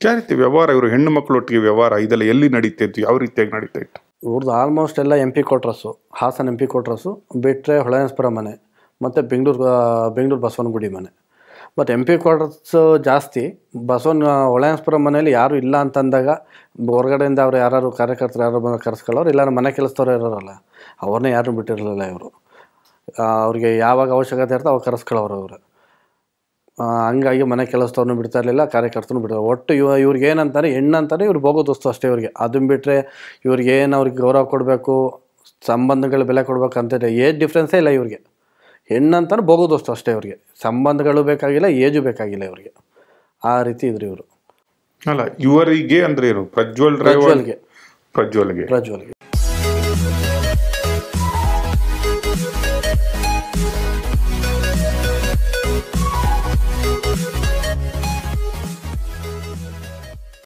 ಯಾವ ರೀತಿ ವ್ಯವಹಾರ ಇವರು ಹೆಣ್ಣು ಮಕ್ಕಳೊಟ್ಟಿಗೆ ವ್ಯವಹಾರ ಇದೆಲ್ಲ ಎಲ್ಲಿ ನಡೀತಾ ಇತ್ತು ಯಾವ ರೀತಿಯಾಗಿ ನಡೀತಾ ಇತ್ತು ಇವ್ರದ್ದು ಆಲ್ಮೋಸ್ಟ್ ಎಲ್ಲ M P quarters Hassan M P quarters ಬಿಟ್ಟರೆ ಹೊಳೆನಸ್ಪುರ ಮನೆ ಮತ್ತು ಬೆಂಗಳೂರು ಬೆಂಗಳೂರು ಬಸವನಗುಡಿ ಮನೆ ಬಟ್ ಎಂ ಪಿ ಕ್ವಾರ್ಟರ್ಸ್ ಜಾಸ್ತಿ ಬಸವನ ಹೊಳೆನಸ್ಪುರ ಮನೇಲಿ ಯಾರು ಇಲ್ಲ ಅಂತಂದಾಗ ಹೊರಗಡೆಯಿಂದ ಅವ್ರು ಯಾರು ಕಾರ್ಯಕರ್ತರು ಯಾರು ಬಂದು ಕರೆಸ್ಕೊಳ್ಳೋರು ಇಲ್ಲ ಮನೆ ಕೆಲಸದವ್ರು ಇರೋರಲ್ಲ ಅವ್ರನ್ನೇ ಯಾರನ್ನೂ ಬಿಟ್ಟಿರಲಿಲ್ಲ ಇವರು ಅವ್ರಿಗೆ ಯಾವಾಗ ಅವಶ್ಯಕತೆ ಇರ್ತೋ ಅವಾಗ ಕರೆಸ್ಕೊಳ್ಳೋರು ಅವರು ಆ, ಹಂಗಾಗಿ ಮನೆ ಕೆಲಸದವ್ರನ್ನೂ ಬಿಡ್ತಾ ಇರಲಿಲ್ಲ ಕಾರ್ಯಕರ್ತನೂ ಬಿಡ್ತಾರೆ ಒಟ್ಟು ಇವ ಇವ್ರಿಗೆ ಏನಂತಾರೆ ಹೆಣ್ಣಂತಾರೆ ಇವ್ರು ಬೋಗೋದೋಸ್ತು ಅಷ್ಟೇ ಇವ್ರಿಗೆ ಅದನ್ನ ಬಿಟ್ಟರೆ ಇವ್ರಿಗೆ ಏನು ಅವ್ರಿಗೆ ಗೌರವ ಕೊಡಬೇಕು ಸಂಬಂಧಗಳು ಬೆಲೆ ಕೊಡ್ಬೇಕು ಅಂತ ಏಜ್ ಡಿಫ್ರೆನ್ಸೇ ಇಲ್ಲ ಇವ್ರಿಗೆ ಹೆಣ್ಣಂತಾನೆ ಬೋಗೋದೋಸ್ತು ಅಷ್ಟೇ ಇವ್ರಿಗೆ ಸಂಬಂಧಗಳು ಬೇಕಾಗಿಲ್ಲ ಏಜು ಬೇಕಾಗಿಲ್ಲ ಇವ್ರಿಗೆ ಆ ರೀತಿ ಇದ್ರು ಇವರು ಅಲ್ಲ ಇವರಿಗೆ ಅಂದ್ರೆ ಏನು ಪ್ರಜ್ವಲ್ ರೇವಣ್ಣ ಪ್ರಜ್ವಲ್ಗೆ ಪ್ರಜ್ವಲ್ಗೆ ಪ್ರಜ್ವಲ್ಗೆ